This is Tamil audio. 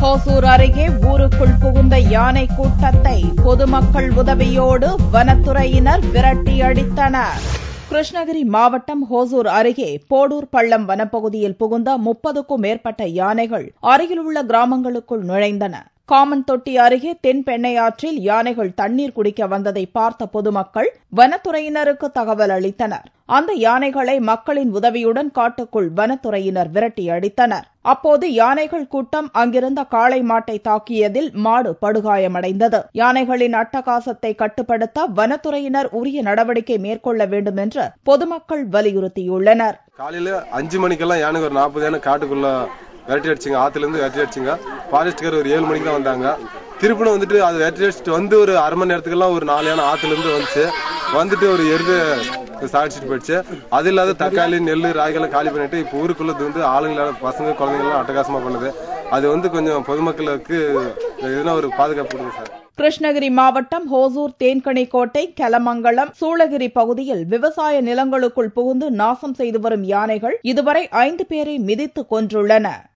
ஹோசூர் அருகே ஊருக்குள் புகுந்த யானை கூட்டத்தை பொதுமக்கள் உதவியோடு வனத்துறையினர் விரட்டி அடித்தனர் கிருஷ்ணகிரி மாவட்டம் ஹோசூர் அருகே போடூர் பள்ளம் வனப்பகுதியில் புகுந்த முப்பதுக்கும் மேற்பட்ட யானைகள் அருகிலுள்ள கிராமங்களுக்குள் நுழைந்தன காமன் தொட்டி அருகே தென்பெண்ணையாற்றில் யானைகள் தண்ணீர் குடிக்க வந்ததை பார்த்த பொதுமக்கள் வனத்துறையினருக்கு தகவல் அளித்தனர் அந்த யானைகளை மக்களின் உதவியுடன் காட்டுக்குள் வனத்துறையினர் விரட்டி அடித்தனர் அப்போது யானைகள் கூட்டம் அங்கிருந்த காளை மாட்டை தாக்கியதில் மாடு படுகாயமடைந்தது யானைகளின் அட்டகாசத்தை கட்டுப்படுத்த வனத்துறையினர் உரிய நடவடிக்கை மேற்கொள்ள வேண்டும் என்று பொதுமக்கள் வலியுறுத்தியுள்ளனர் காலையில அஞ்சு மணிக்கெல்லாம் யானை ஒரு நாற்பது யானை காட்டுக்குள்ள விரட்டி அடிச்சுங்க ஆத்துல இருந்து விரட்டி அடிச்சுங்க ஃபாரஸ்ட்கார் ஒரு ஏழு மணிக்கு தான் வந்தாங்க திருப்பினும் வந்துட்டு அது விரட்டி அடிச்சுட்டு வந்து ஒரு அரை மணி நேரத்துக்கெல்லாம் ஒரு நாலு யானை ஆத்துல இருந்து வந்துச்சு வந்துட்டு ஒரு எருது சாடிச்சுட்டு போயிடுச்சு அது இல்லாத தக்காளி நெல் ராய்கெல்லாம் காலி பண்ணிட்டு இப்போ ஊருக்குள்ள வந்து ஆளுங்களால பசங்க குழந்தைங்களாம் அட்டகாசமா பண்ணுது அது வந்து கொஞ்சம் பொதுமக்களுக்கு எதுனா ஒரு பாதுகாப்பு கொடுங்க சார் கிருஷ்ணகிரி மாவட்டம் ஹோசூர் தேன்கனிக்கோட்டை கெலமங்கலம் சூளகிரி பகுதியில் விவசாய நிலங்களுக்குள் புகுந்து நாசம் செய்து வரும் யானைகள் இதுவரை ஐந்து பேரை மிதித்து கொன்றுள்ளன